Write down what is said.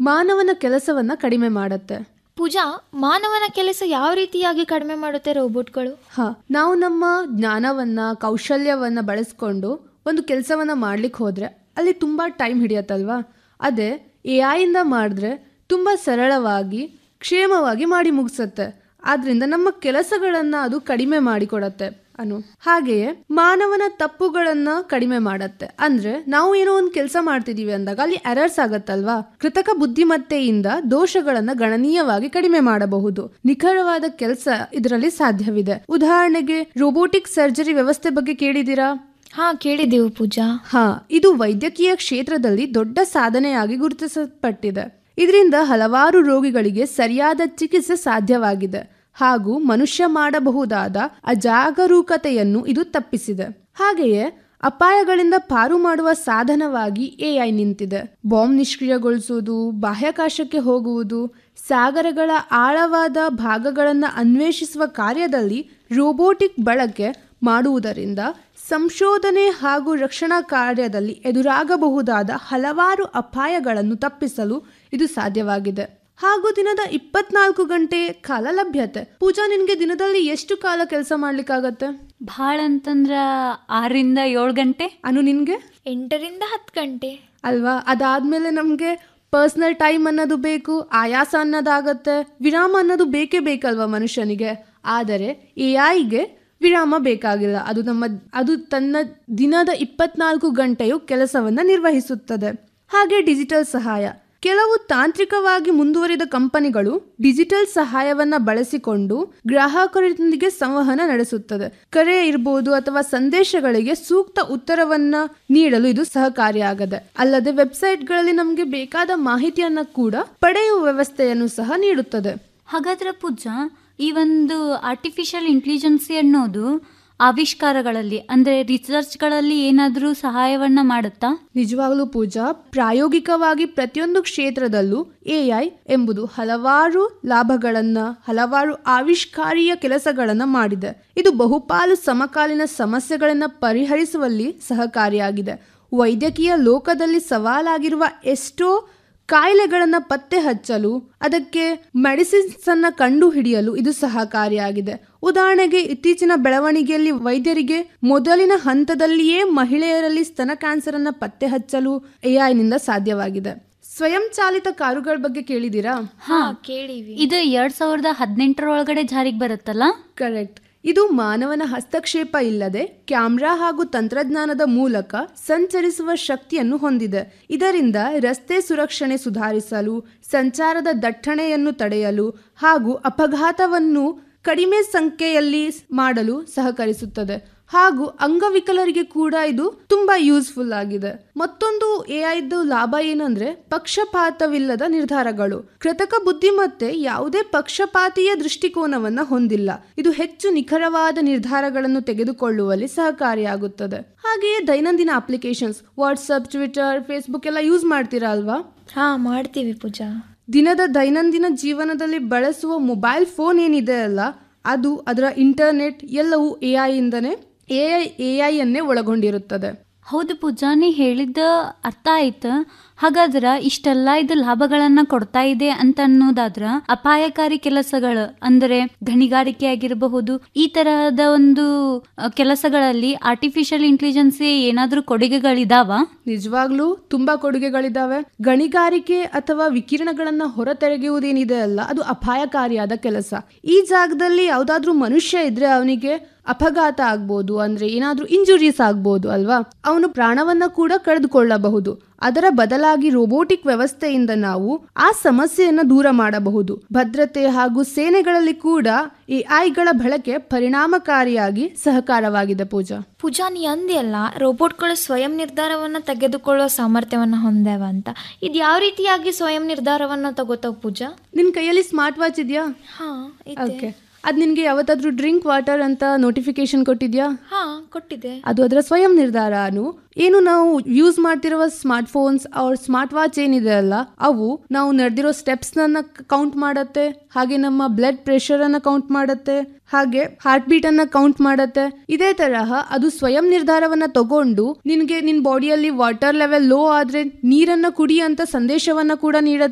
ಮಾನವನ ಕೆಲಸವನ್ನ ಕಡಿಮೆ ಮಾಡುತ್ತೆ ಪೂಜಾ ಮಾನವನ ಕೆಲಸ ಯಾವ ರೀತಿಯಾಗಿ ಕಡಿಮೆ ಮಾಡುತ್ತೆ ರೋಬೋಟ್ಗಳು ಹಾ ನಾವು ನಮ್ಮ ಜ್ಞಾನವನ್ನ ಕೌಶಲ್ಯವನ್ನ ಬಳಸ್ಕೊಂಡು ಒಂದು ಕೆಲಸವನ್ನ ಮಾಡ್ಲಿಕ್ಕೆ ಹೋದ್ರೆ ಅಲ್ಲಿ ತುಂಬಾ ಟೈಮ್ ಹಿಡಿಯತ್ತಲ್ವಾ ಅದೇ ಎ ಇಂದ ಮಾಡಿದ್ರೆ ತುಂಬಾ ಸರಳವಾಗಿ ಕ್ಷೇಮವಾಗಿ ಮಾಡಿ ಮುಗಿಸುತ್ತೆ ಆದ್ರಿಂದ ನಮ್ಮ ಕೆಲಸಗಳನ್ನ ಅದು ಕಡಿಮೆ ಮಾಡಿಕೊಡತ್ತೆ ಅನು ಹಾಗೆಯೇ ಮಾನವನ ತಪ್ಪುಗಳನ್ನ ಕಡಿಮೆ ಮಾಡತ್ತೆ ಅಂದ್ರೆ ನಾವು ಏನೋ ಒಂದು ಕೆಲಸ ಮಾಡ್ತಿದೀವಿ ಅಂದಾಗ ಅಲ್ಲಿ ಎರರ್ಸ್ ಆಗತ್ತಲ್ವಾ ಕೃತಕ ಬುದ್ಧಿಮತ್ತೆಯಿಂದ ದೋಷಗಳನ್ನ ಗಣನೀಯವಾಗಿ ಕಡಿಮೆ ಮಾಡಬಹುದು ನಿಖರವಾದ ಕೆಲಸ ಇದರಲ್ಲಿ ಸಾಧ್ಯವಿದೆ ಉದಾಹರಣೆಗೆ ರೋಬೋಟಿಕ್ ಸರ್ಜರಿ ವ್ಯವಸ್ಥೆ ಬಗ್ಗೆ ಕೇಳಿದೀರಾ ಹಾ ಕೇಳಿದೆವು ಪೂಜಾ ಹಾ ಇದು ವೈದ್ಯಕೀಯ ಕ್ಷೇತ್ರದಲ್ಲಿ ದೊಡ್ಡ ಸಾಧನೆಯಾಗಿ ಗುರುತಿಸಲ್ಪಟ್ಟಿದೆ ಇದರಿಂದ ಹಲವಾರು ರೋಗಿಗಳಿಗೆ ಸರಿಯಾದ ಚಿಕಿತ್ಸೆ ಸಾಧ್ಯವಾಗಿದೆ ಹಾಗೂ ಮನುಷ್ಯ ಮಾಡಬಹುದಾದ ಅಜಾಗರೂಕತೆಯನ್ನು ಇದು ತಪ್ಪಿಸಿದೆ ಹಾಗೆಯೇ ಅಪಾಯಗಳಿಂದ ಪಾರು ಮಾಡುವ ಸಾಧನವಾಗಿ ಎಐ ನಿಂತಿದೆ ಬಾಂಬ್ ನಿಷ್ಕ್ರಿಯಗೊಳಿಸುವುದು ಬಾಹ್ಯಾಕಾಶಕ್ಕೆ ಹೋಗುವುದು ಸಾಗರಗಳ ಆಳವಾದ ಭಾಗಗಳನ್ನು ಅನ್ವೇಷಿಸುವ ಕಾರ್ಯದಲ್ಲಿ ರೋಬೋಟಿಕ್ ಬಳಕೆ ಮಾಡುವುದರಿಂದ ಸಂಶೋಧನೆ ಹಾಗೂ ರಕ್ಷಣಾ ಕಾರ್ಯದಲ್ಲಿ ಎದುರಾಗಬಹುದಾದ ಹಲವಾರು ಅಪಾಯಗಳನ್ನು ತಪ್ಪಿಸಲು ಇದು ಸಾಧ್ಯವಾಗಿದೆ ಹಾಗೂ ದಿನದ ಇಪ್ಪತ್ನಾಲ್ಕು ಗಂಟೆ ಕಾಲ ಲಭ್ಯತೆ ಪೂಜಾ ನಿನ್ಗೆ ದಿನದಲ್ಲಿ ಎಷ್ಟು ಕಾಲ ಕೆಲಸ ಮಾಡ್ಲಿಕ್ಕಾಗತ್ತೆ ಭಾಳ ಅಂತಂದ್ರ ಆರರಿಂದ ಏಳು ಗಂಟೆ ಅನು ನಿನ್ಗೆ ಎಂಟರಿಂದ ಹತ್ತು ಗಂಟೆ ಅಲ್ವಾ ಅದಾದ್ಮೇಲೆ ನಮ್ಗೆ ಪರ್ಸನಲ್ ಟೈಮ್ ಅನ್ನೋದು ಬೇಕು ಆಯಾಸ ಅನ್ನೋದಾಗತ್ತೆ ವಿರಾಮ ಅನ್ನೋದು ಬೇಕೇ ಬೇಕಲ್ವಾ ಮನುಷ್ಯನಿಗೆ ಆದರೆ ಎ ಐಗೆ ವಿರಾಮ ಬೇಕಾಗಿಲ್ಲ ಅದು ನಮ್ಮ ಅದು ತನ್ನ ದಿನದ ಇಪ್ಪತ್ನಾಲ್ಕು ಗಂಟೆಯು ಕೆಲಸವನ್ನ ನಿರ್ವಹಿಸುತ್ತದೆ ಹಾಗೆ ಡಿಜಿಟಲ್ ಸಹಾಯ ಕೆಲವು ತಾಂತ್ರಿಕವಾಗಿ ಮುಂದುವರಿದ ಕಂಪನಿಗಳು ಡಿಜಿಟಲ್ ಸಹಾಯವನ್ನ ಬಳಸಿಕೊಂಡು ಗ್ರಾಹಕರೊಂದಿಗೆ ಸಂವಹನ ನಡೆಸುತ್ತದೆ ಕರೆ ಇರಬಹುದು ಅಥವಾ ಸಂದೇಶಗಳಿಗೆ ಸೂಕ್ತ ಉತ್ತರವನ್ನ ನೀಡಲು ಇದು ಸಹಕಾರಿಯಾಗದೆ ಅಲ್ಲದೆ ವೆಬ್ಸೈಟ್ಗಳಲ್ಲಿ ನಮಗೆ ಬೇಕಾದ ಮಾಹಿತಿಯನ್ನ ಕೂಡ ಪಡೆಯುವ ವ್ಯವಸ್ಥೆಯನ್ನು ಸಹ ನೀಡುತ್ತದೆ ಹಾಗಾದ್ರೆ ಪೂಜಾ ಈ ಒಂದು ಆರ್ಟಿಫಿಷಿಯಲ್ ಇಂಟೆಲಿಜೆನ್ಸಿ ಅನ್ನೋದು ಆವಿಷ್ಕಾರಗಳಲ್ಲಿ ಅಂದ್ರೆ ರಿಸರ್ಚ್ಗಳಲ್ಲಿ ಏನಾದರೂ ಸಹಾಯವನ್ನ ಮಾಡುತ್ತಾ ನಿಜವಾಗ್ಲೂ ಪೂಜಾ ಪ್ರಾಯೋಗಿಕವಾಗಿ ಪ್ರತಿಯೊಂದು ಕ್ಷೇತ್ರದಲ್ಲೂ ಎಐ ಎಂಬುದು ಹಲವಾರು ಲಾಭಗಳನ್ನ ಹಲವಾರು ಆವಿಷ್ಕಾರೀಯ ಕೆಲಸಗಳನ್ನ ಮಾಡಿದೆ ಇದು ಬಹುಪಾಲು ಸಮಕಾಲೀನ ಸಮಸ್ಯೆಗಳನ್ನ ಪರಿಹರಿಸುವಲ್ಲಿ ಸಹಕಾರಿಯಾಗಿದೆ ವೈದ್ಯಕೀಯ ಲೋಕದಲ್ಲಿ ಸವಾಲಾಗಿರುವ ಎಷ್ಟೋ ಕಾಯಿಲೆಗಳನ್ನು ಪತ್ತೆ ಹಚ್ಚಲು ಅದಕ್ಕೆ ಮೆಡಿಸಿನ್ಸ್ ಅನ್ನ ಕಂಡು ಹಿಡಿಯಲು ಇದು ಸಹಕಾರಿಯಾಗಿದೆ ಉದಾಹರಣೆಗೆ ಇತ್ತೀಚಿನ ಬೆಳವಣಿಗೆಯಲ್ಲಿ ವೈದ್ಯರಿಗೆ ಮೊದಲಿನ ಹಂತದಲ್ಲಿಯೇ ಮಹಿಳೆಯರಲ್ಲಿ ಸ್ತನ ಕ್ಯಾನ್ಸರ್ ಅನ್ನ ಪತ್ತೆ ಹಚ್ಚಲು ಎಐನಿಂದ ಸಾಧ್ಯವಾಗಿದೆ ಸ್ವಯಂ ಚಾಲಿತ ಕಾರುಗಳ ಬಗ್ಗೆ ಕೇಳಿದೀರಾ ಹಾ ಕೇಳಿವಿ ಇದು ಎರಡ್ ಸಾವಿರದ ಹದಿನೆಂಟರೊಳಗಡೆ ಜಾರಿಗೆ ಬರುತ್ತಲ್ಲ ಕರೆಕ್ಟ್ ಇದು ಮಾನವನ ಹಸ್ತಕ್ಷೇಪ ಇಲ್ಲದೆ ಕ್ಯಾಮ್ರಾ ಹಾಗೂ ತಂತ್ರಜ್ಞಾನದ ಮೂಲಕ ಸಂಚರಿಸುವ ಶಕ್ತಿಯನ್ನು ಹೊಂದಿದೆ ಇದರಿಂದ ರಸ್ತೆ ಸುರಕ್ಷಣೆ ಸುಧಾರಿಸಲು ಸಂಚಾರದ ದಟ್ಟಣೆಯನ್ನು ತಡೆಯಲು ಹಾಗೂ ಅಪಘಾತವನ್ನು ಕಡಿಮೆ ಸಂಖ್ಯೆಯಲ್ಲಿ ಮಾಡಲು ಸಹಕರಿಸುತ್ತದೆ ಹಾಗೂ ಅಂಗವಿಕಲರಿಗೆ ಕೂಡ ಇದು ತುಂಬಾ ಯೂಸ್ಫುಲ್ ಆಗಿದೆ ಮತ್ತೊಂದು ಎಐದು ಲಾಭ ಏನಂದ್ರೆ ಪಕ್ಷಪಾತವಿಲ್ಲದ ನಿರ್ಧಾರಗಳು ಕೃತಕ ಬುದ್ಧಿಮತ್ತೆ ಯಾವುದೇ ಪಕ್ಷಪಾತೀಯ ದೃಷ್ಟಿಕೋನವನ್ನ ಹೊಂದಿಲ್ಲ ಇದು ಹೆಚ್ಚು ನಿಖರವಾದ ನಿರ್ಧಾರಗಳನ್ನು ತೆಗೆದುಕೊಳ್ಳುವಲ್ಲಿ ಸಹಕಾರಿಯಾಗುತ್ತದೆ ಹಾಗೆಯೇ ದೈನಂದಿನ ಅಪ್ಲಿಕೇಶನ್ಸ್ ವಾಟ್ಸಪ್ ಟ್ವಿಟರ್ ಫೇಸ್ಬುಕ್ ಎಲ್ಲ ಯೂಸ್ ಮಾಡ್ತೀರಾ ಅಲ್ವಾ ಹಾ ಮಾಡ್ತೀವಿ ಪೂಜಾ ದಿನದ ದೈನಂದಿನ ಜೀವನದಲ್ಲಿ ಬಳಸುವ ಮೊಬೈಲ್ ಫೋನ್ ಏನಿದೆ ಅಲ್ಲ ಅದು ಅದರ ಇಂಟರ್ನೆಟ್ ಎಲ್ಲವೂ ಎ ಇಂದನೇ ಎ ಐ ಎ ಐಯನ್ನೇ ಒಳಗೊಂಡಿರುತ್ತದೆ ಹೌದು ಪೂಜಾ ನೀ ಹೇಳಿದ್ದ ಅರ್ಥ ಆಯ್ತು ಹಾಗಾದ್ರ ಇಷ್ಟೆಲ್ಲ ಇದು ಲಾಭಗಳನ್ನ ಕೊಡ್ತಾ ಇದೆ ಅಂತ ಅನ್ನೋದಾದ್ರ ಅಪಾಯಕಾರಿ ಕೆಲಸಗಳು ಅಂದರೆ ಗಣಿಗಾರಿಕೆ ಆಗಿರಬಹುದು ಈ ತರಹದ ಒಂದು ಅ, ಕೆಲಸಗಳಲ್ಲಿ ಆರ್ಟಿಫಿಷಿಯಲ್ ಇಂಟೆಲಿಜೆನ್ಸಿ ಏನಾದ್ರೂ ಕೊಡುಗೆಗಳಿದಾವ ನಿಜವಾಗ್ಲೂ ತುಂಬಾ ಕೊಡುಗೆಗಳಿದ್ದಾವೆ ಗಣಿಗಾರಿಕೆ ಅಥವಾ ವಿಕಿರಣಗಳನ್ನ ಹೊರತೆಗೆಯುವುದೇನಿದೆ ಅಲ್ಲ ಅದು ಅಪಾಯಕಾರಿಯಾದ ಕೆಲಸ ಈ ಜಾಗದಲ್ಲಿ ಯಾವ್ದಾದ್ರೂ ಮನುಷ್ಯ ಇದ್ರೆ ಅವನಿಗೆ ಅಪಘಾತ ಆಗ್ಬೋದು ಅಂದ್ರೆ ಏನಾದ್ರೂ ಇಂಜುರೀಸ್ ಆಗ್ಬೋದು ಅಲ್ವಾ ಅವನು ಪ್ರಾಣವನ್ನ ಕೂಡ ಕಳೆದುಕೊಳ್ಳಬಹುದು ಅದರ ಬದಲಾಗಿ ರೋಬೋಟಿಕ್ ವ್ಯವಸ್ಥೆಯಿಂದ ನಾವು ಆ ಸಮಸ್ಯೆಯನ್ನ ದೂರ ಮಾಡಬಹುದು ಭದ್ರತೆ ಹಾಗೂ ಸೇನೆಗಳಲ್ಲಿ ಕೂಡ ಎಐಗಳ ಬಳಕೆ ಪರಿಣಾಮಕಾರಿಯಾಗಿ ಸಹಕಾರವಾಗಿದೆ ಪೂಜಾ ಪೂಜಾ ನೀ ಅಂದಿಯಲ್ಲ ರೋಬೋಟ್ಗಳು ಸ್ವಯಂ ನಿರ್ಧಾರವನ್ನ ತೆಗೆದುಕೊಳ್ಳುವ ಸಾಮರ್ಥ್ಯವನ್ನ ಹೊಂದ್ಯಾವ ಅಂತ ಇದು ಯಾವ ರೀತಿಯಾಗಿ ಸ್ವಯಂ ನಿರ್ಧಾರವನ್ನ ತಗೋತಾವ ಪೂಜಾ ನಿನ್ ಕೈಯಲ್ಲಿ ಸ್ಮಾರ್ಟ್ ವಾಚ್ ಇದೆಯಾ ಹಾ ಓಕೆ ಅದ್ ನಿನ್ಗೆ ಯಾವತ್ತಾದ್ರೂ ಡ್ರಿಂಕ್ ವಾಟರ್ ಅಂತ ನೋಟಿಫಿಕೇಶನ್ ಕೊಟ್ಟಿದ್ಯಾ ಹಾ ಕೊಟ್ಟಿದೆ ಅದು ಅದರ ಸ್ವಯಂ ನಿರ್ಧಾರ ಅನು ಏನು ನಾವು ಯೂಸ್ ಮಾಡ್ತಿರುವ ಸ್ಮಾರ್ಟ್ ಫೋನ್ಸ್ ಅವ್ರ ಸ್ಮಾರ್ಟ್ ವಾಚ್ ಏನಿದೆ ಅಲ್ಲ ಅವು ನಾವು ನಡೆದಿರೋ ಸ್ಟೆಪ್ಸ್ ನನ್ನ ಕೌಂಟ್ ಮಾಡತ್ತೆ ಹಾಗೆ ನಮ್ಮ ಬ್ಲಡ್ ಪ್ರೆಷರ್ ಅನ್ನ ಕೌಂಟ್ ಮಾಡತ್ತೆ ಹಾಗೆ ಹಾರ್ಟ್ ಬೀಟ್ ಅನ್ನ ಕೌಂಟ್ ಮಾಡತ್ತೆ ಇದೇ ತರಹ ಅದು ಸ್ವಯಂ ನಿರ್ಧಾರವನ್ನ ತಗೊಂಡು ನಿನ್ಗೆ ನಿನ್ ಬಾಡಿಯಲ್ಲಿ ವಾಟರ್ ಲೆವೆಲ್ ಲೋ ಆದ್ರೆ ನೀರನ್ನ ಕುಡಿ ಅಂತ ಸಂದೇಶವನ್ನ ಕೂಡ ನೀಡತ್ತೆ